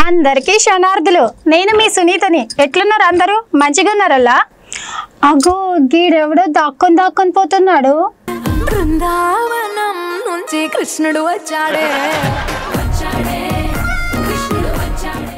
అందరికీ శనార్థులు నేను మీ సునీతని ఎట్లున్నారు అందరూ మంచిగా ఉన్నారల్లా అగో గీడెవడో దాక్కొని దాక్కొని పోతున్నాడు బృందావనం నుంచి కృష్ణుడు వచ్చాడే వచ్చాడే కృష్ణుడు వచ్చాడే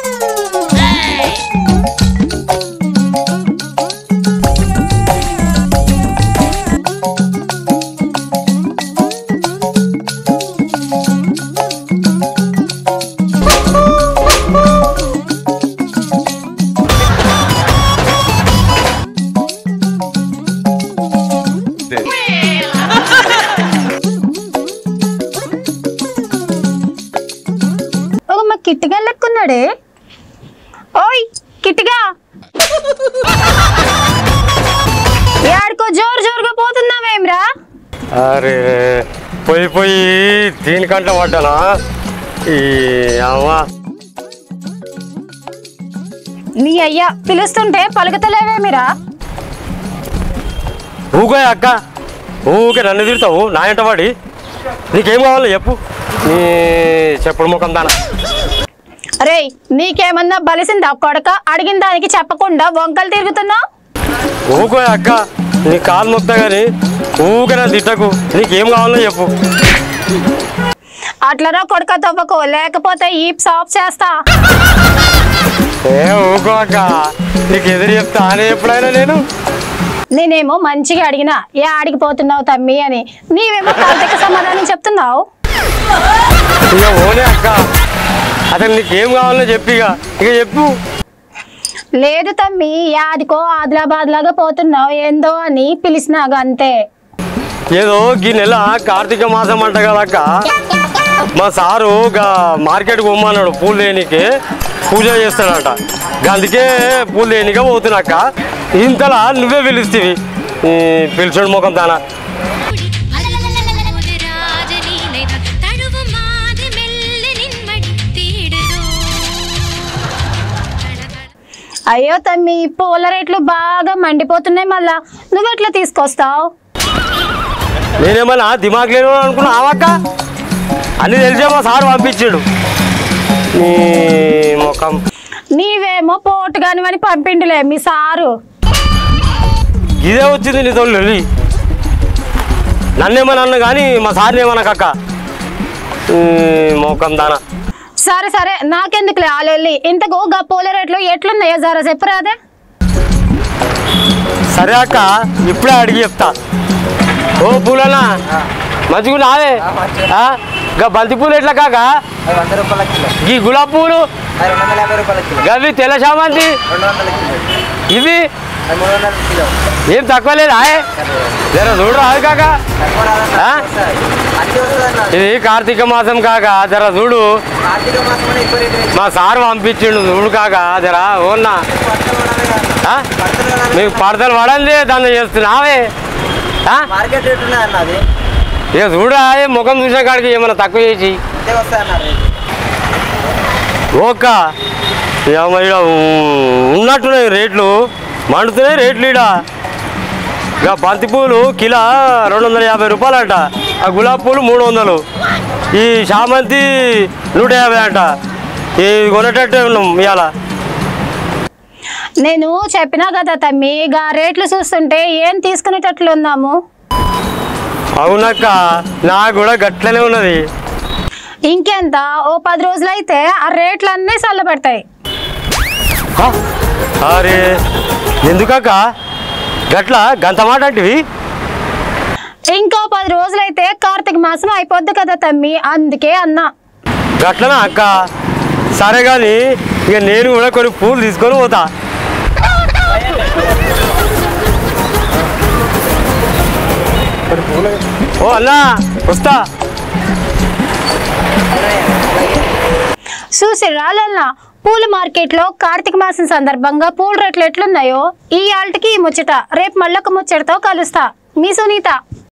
ఒక మా కిట్టిగా లెక్కున్నాడే ఓయ్ కిట్టిగా యాడికో జోరు జోరుగా పోతున్నావేమ్రా అరే పోయి పోయి దీనికంటే పడ్డానా ఈ అమ్మ నీ అయ్యా పిలుస్తుంటే పలుకుతలేవేమిరా ఊకే అక్క ఊకే నన్ను తిడతావు నా ఎంట పడి నీకేం కావాలో చెప్పు నీ చెప్పుడు ముఖం దాన అరే నీకేమన్నా బలిసిందా కొడక అడిగిన దానికి చెప్పకుండా వంకలు తిరుగుతున్నావు ఊకే అక్క నీ కాలు మొక్తా కానీ ఊకే నన్ను తిట్టకు నీకేం కావాలో చెప్పు అట్లరా కొడక తవ్వకు లేకపోతే ఈ సాఫ్ చేస్తా ఏ ఊకో అక్క నీకు ఎదురు చెప్తా అని ఎప్పుడైనా నేను నేనేమో మంచిగా అడిగినా ఏ ఆడికిపోతున్నావు తమ్మి అని నీవేమో కవితకి సమాధానం చెప్తున్నావు ఇక ఓనే అక్క అసలు నీకేం కావాలో చెప్పు ఇక ఇక చెప్పు లేదు తమ్మి యాదికో ఆదిలాబాద్ లాగా పోతున్నావు ఏందో అని పిలిచినాగా అంతే ఏదో ఈ నెల కార్తీక మాసం అంట కదక్క మా సారు గా మార్కెట్కి పోమన్నాడు పూలు లేనికి పూజ చేస్తాడట గా అందుకే పూలు లేనిగా పోతున్నాక ఇంతలా నువ్వే పిలుస్తీవి ఈ పిలిచాడు ముఖం తానా രാജനീനൈത തഴുവുമാതി മെല്ലെ നിന്മടി തേടുതോ అయ్యో తమ్మి ఈ పూల రేట్లు బాగా మండిపోతున్నాయి మళ్ళా నువ్వెట్లా తీసుకొస్తావు నేనేమన్నా దిమాగ్ లేని అనుకున్నా ఆవక్క అన్ని తెలిసే మా సారు పంపించాడు నీ ముఖం నీవేమో పోటు కానివని పంపిండులే మీ సారు ఇదే వచ్చింది నీ తోళ్ళు నన్నేమన్నా అన్న కానీ మా సార్ని ఏమనకక్క ముఖం దానా సరే సరే నాకెందుకులే ఆలెళ్ళి ఇంతకు గా పూల రేట్లు ఎట్లున్నాయో జరా చెప్పరాదే సరే అక్క ఇప్పుడే అడిగి చెప్తా ఓ పూలనా మంచిగా నావే గా బంతి పూలు ఎట్లా కాక అది వంద రూపాయల కిలో ఈ గులాబ్ పూలు అది రెండు వందల యాభై రూపాయల కిలో గవి తెల్ల చామంతి రెండు వందల కిలో ఇవి అది మూడు వందల కిలో ఏం తక్కువ లేదా జర చూడు రాదు కాక తక్కువ రాదన్న ఆ? వస్తుంది అన్ని వస్తుంది అన్న ఇది కార్తీక మాసం కాక జర చూడు కార్తీక మాసం కూడా ఎక్కువ రేటు పెంచి మా సార్ పంపించిండు చూడు కాక జర ఓన్నా పడతలు పడాలి కదా ఆ? పడతలు కదా నీకు పడతలు పడండి దాన్ని చేస్తున్నావే ఆ? మార్కెట్ రేట్ ఉన్నది అన్న అది ఇక చూడా ఏ ముఖం చూసే కాడికి ఏమైనా తక్కువ చేసి అంతే వస్తాయి అన్న రేటు ఓక ఏమయ్య ఉన్నట్టున్నాయి రేట్లు మండుతున్నాయి రేట్లు ఈడ ఇక బంతి పూలు కిలో రెండు వందల యాభై రూపాయలు అంట ఆ గులాబీ పూలు మూడు వందలు ఈ చామంతి నూట యాభై అంట ఈ కొనేటట్టే ఉన్నాం ఇవాళ నేను చెప్పినా కదా తమ్మి గా రేట్లు చూస్తుంటే ఏం తీసుకునేటట్లు ఉన్నాము అవునక్క నాకు కూడా గట్లనే ఉన్నది ఇంకెంత ఓ పది రోజులు అయితే ఆ రేట్లు అన్నీ చల్లబడతాయి హ? అరే ఎందుకక్క గట్ల గంత మాట అంటివి ఇంకో పది రోజులు అయితే కార్తీక మాసం అయిపోద్ది కదా తమ్మి అందుకే అన్నా గట్లనా అక్క సరే కానీ ఇక నేను కూడా కొన్ని పూలు తీసుకొని పోతా ఓ అన్నా వస్తా చూసి రాలన్నా పూల మార్కెట్లో కార్తీక మాసం సందర్భంగా పూల రేట్లు ఎట్లున్నాయో ఈ ఆల్టికి ఈ ముచ్చట రేపు మళ్ళొక ముచ్చటతో కలుస్తా మీ సునీత